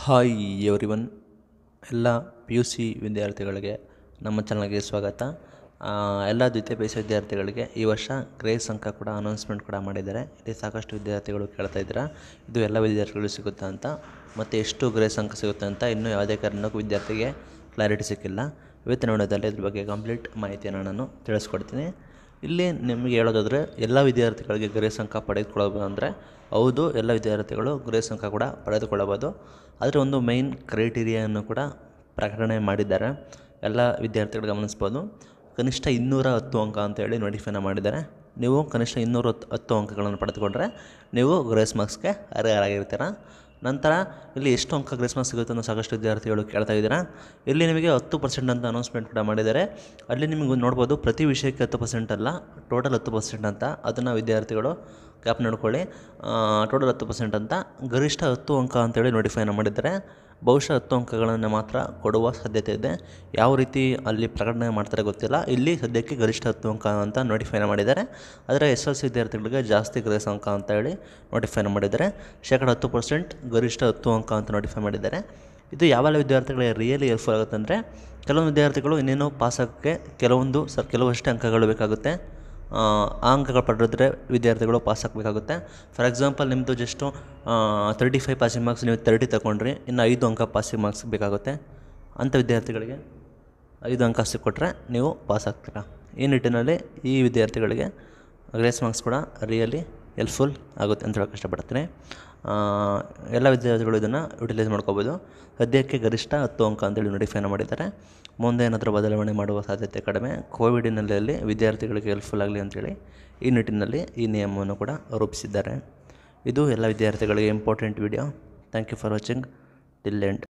hi everyone ಎಲ್ಲ P U C ವಿದ್ಯಾರ್ಥಿಗಳಿಗೆ ನಮ್ಮ ಚಾನಲ್ಗೆ ಸ್ವಾಗತ ಆ, ಎಲ್ಲ ದ್ವಿತೀಯ ಪಿ ಯು ಸಿ ವಿದ್ಯಾರ್ಥಿಗಳಿಗೆ ಈ ವರ್ಷ ಗ್ರೇಸ್ ಅಂಕ ಕೂಡ ಅನೌನ್ಸ್ಮೆಂಟ್ ಕೂಡ ಮಾಡಿದ್ದಾರೆ ಇಲ್ಲಿ ಸಾಕಷ್ಟು ವಿದ್ಯಾರ್ಥಿಗಳು ಕೇಳ್ತಾ ಇದ್ದೀರಾ ಇದು ಎಲ್ಲ ವಿದ್ಯಾರ್ಥಿಗಳು ಸಿಗುತ್ತಾ ಅಂತ ಮತ್ತು ಎಷ್ಟು ಗ್ರೇಸ್ ಅಂಕ ಸಿಗುತ್ತೆ ಅಂತ ಇನ್ನೂ ಯಾವುದೇ ಕಾರಣಕ್ಕೂ ವಿದ್ಯಾರ್ಥಿಗೆ ಕ್ಲಾರಿಟಿ ಸಿಕ್ಕಿಲ್ಲ ಇವತ್ತಿನ ವಿಡಿಯೋದಲ್ಲಿ ಇದ್ರ ಬಗ್ಗೆ ಕಂಪ್ಲೀಟ್ ಮಾಹಿತಿಯನ್ನು ನಾನು ತಿಳಿಸ್ಕೊಡ್ತೀನಿ ಇಲ್ಲಿ ನಿಮಗೆ ಹೇಳೋದಾದರೆ ಎಲ್ಲ ವಿದ್ಯಾರ್ಥಿಗಳಿಗೆ ಗ್ರೇಸ್ ಅಂಕ ಪಡೆದುಕೊಳ್ಳಬಹುದು ಅಂದರೆ ಹೌದು ಎಲ್ಲ ವಿದ್ಯಾರ್ಥಿಗಳು ಗ್ರೇಸ್ ಅಂಕ ಕೂಡ ಪಡೆದುಕೊಳ್ಳಬಹುದು ಆದರೆ ಒಂದು ಮೈನ್ ಕ್ರೈಟೀರಿಯನ್ನು ಕೂಡ ಪ್ರಕಟಣೆ ಮಾಡಿದ್ದಾರೆ ಎಲ್ಲ ವಿದ್ಯಾರ್ಥಿಗಳು ಗಮನಿಸ್ಬೋದು ಕನಿಷ್ಠ ಇನ್ನೂರ ಹತ್ತು ಅಂಕ ಅಂತೇಳಿ ನೋಟಿಫೈನ ಮಾಡಿದ್ದಾರೆ ನೀವು ಕನಿಷ್ಠ ಇನ್ನೂರ ಹತ್ತು ಹತ್ತು ಅಂಕಗಳನ್ನು ಪಡೆದುಕೊಂಡ್ರೆ ನೀವು ಗ್ರೇಸ್ ಮಾರ್ಕ್ಸ್ಗೆ ಅರ್ಹರಾಗಿರ್ತೀರ ನಂತರ ಇಲ್ಲಿ ಎಷ್ಟು ಅಂಕ ಗ್ರೇಸ್ ಮಾರ್ಕ್ಸ್ ಸಿಗುತ್ತೆ ಅನ್ನೋ ಸಾಕಷ್ಟು ವಿದ್ಯಾರ್ಥಿಗಳು ಕೇಳ್ತಾ ಇದ್ದೀರಾ ಇಲ್ಲಿ ನಿಮಗೆ ಹತ್ತು ಪರ್ಸೆಂಟ್ ಅಂತ ಅನೌನ್ಸ್ಮೆಂಟ್ ಕೂಡ ಮಾಡಿದ್ದಾರೆ ಅಲ್ಲಿ ನಿಮಗೆ ನೋಡ್ಬೋದು ಪ್ರತಿ ವಿಷಯಕ್ಕೆ ಹತ್ತು ಪರ್ಸೆಂಟ್ ಅಲ್ಲ ಟೋಟಲ್ ಹತ್ತು ಪರ್ಸೆಂಟ್ ಅಂತ ಅದನ್ನು ವಿದ್ಯಾರ್ಥಿಗಳು ಗ್ಯಾಪ್ ನೋಡ್ಕೊಳ್ಳಿ ಟೋಟಲ್ ಹತ್ತು ಪರ್ಸೆಂಟ್ ಅಂತ ಗರಿಷ್ಠ ಹತ್ತು ಅಂಕ ಅಂತೇಳಿ ನೋಟಿಫೈನ ಮಾಡಿದ್ದಾರೆ ಬಹುಶಃ ಹತ್ತು ಅಂಕಗಳನ್ನು ಮಾತ್ರ ಕೊಡುವ ಸಾಧ್ಯತೆ ಇದೆ ಯಾವ ರೀತಿ ಅಲ್ಲಿ ಪ್ರಕಟಣೆ ಮಾಡ್ತಾರೆ ಗೊತ್ತಿಲ್ಲ ಇಲ್ಲಿ ಸದ್ಯಕ್ಕೆ ಗರಿಷ್ಠ ಹತ್ತು ಅಂಕ ಅಂತ ನೋಟಿಫೈನ ಮಾಡಿದ್ದಾರೆ ಆದರೆ ಎಸ್ ಎಲ್ ಸಿ ವಿದ್ಯಾರ್ಥಿಗಳಿಗೆ ಜಾಸ್ತಿ ಗ್ರೇಸ್ ಅಂಕ ಅಂತ ಹೇಳಿ ನೋಟಿಫೈನ ಮಾಡಿದ್ದಾರೆ ಶೇಕಡ ಹತ್ತು ಪರ್ಸೆಂಟ್ ಗರಿಷ್ಠ ಹತ್ತು ಅಂಕ ಅಂತ ನೋಟಿಫೈ ಮಾಡಿದ್ದಾರೆ ಇದು ಯಾವೆಲ್ಲ ವಿದ್ಯಾರ್ಥಿಗಳಿಗೆ ರಿಯಲಿ ಹೆಲ್ಪ್ಫುಲ್ ಆಗುತ್ತೆ ಅಂದರೆ ಕೆಲವೊಂದು ವಿದ್ಯಾರ್ಥಿಗಳು ಇನ್ನೇನು ಪಾಸಾಗೋಕ್ಕೆ ಕೆಲವೊಂದು ಸರ್ ಕೆಲವಷ್ಟೇ ಅಂಕಗಳು ಬೇಕಾಗುತ್ತೆ ಆ ಆ ಅಂಕಗಳು ಪಡೆದ್ರೆ ವಿದ್ಯಾರ್ಥಿಗಳು ಪಾಸ್ ಆಗಬೇಕಾಗುತ್ತೆ ಫಾರ್ ಎಕ್ಸಾಂಪಲ್ ನಿಮ್ಮದು just thirty five passing marks ನೀವು ತರ್ಟಿ ತಗೊಂಡ್ರಿ ಇನ್ನು ಐದು ಅಂಕ ಪಾಸಿಂಗ್ ಮಾರ್ಕ್ಸ್ ಬೇಕಾಗುತ್ತೆ ಅಂಥ ವಿದ್ಯಾರ್ಥಿಗಳಿಗೆ ಐದು ಅಂಕ ಸಿಕ್ಕೊಟ್ರೆ ನೀವು ಪಾಸ್ ಆಗ್ತೀರಾ ಈ ನಿಟ್ಟಿನಲ್ಲಿ ಈ ವಿದ್ಯಾರ್ಥಿಗಳಿಗೆ ಗ್ರೇಸ್ ಮಾರ್ಕ್ಸ್ ಕೂಡ ರಿಯಲಿ ಹೆಲ್ಪ್ಫುಲ್ ಆಗುತ್ತೆ ಅಂತ ಹೇಳೋಕೆ ಇಷ್ಟಪಡ್ತೀನಿ ಆ, ಎಲ್ಲ ವಿದ್ಯಾರ್ಥಿಗಳು ಇದನ್ನು ಯುಟಿಲೈಸ್ ಮಾಡ್ಕೋಬೋದು ಸದ್ಯಕ್ಕೆ ಗರಿಷ್ಠ ಹತ್ತು ಅಂಕ ಅಂತೇಳಿ ನೋಟಿಫೈನ ಮಾಡಿದ್ದಾರೆ ಮುಂದೆ ಏನಾದರೂ ಬದಲಾವಣೆ ಮಾಡುವ ಸಾಧ್ಯತೆ ಕಡಿಮೆ ಕೋವಿಡ್ ಹಿನ್ನೆಲೆಯಲ್ಲಿ ವಿದ್ಯಾರ್ಥಿಗಳಿಗೆ ಹೆಲ್ಪ್ಫುಲ್ ಆಗಲಿ ಅಂತೇಳಿ ಈ ನಿಟ್ಟಿನಲ್ಲಿ ಈ ನಿಯಮವನ್ನು ಕೂಡ ರೂಪಿಸಿದ್ದಾರೆ ಇದು ಎಲ್ಲ ವಿದ್ಯಾರ್ಥಿಗಳಿಗೆ important video thank you for watching till end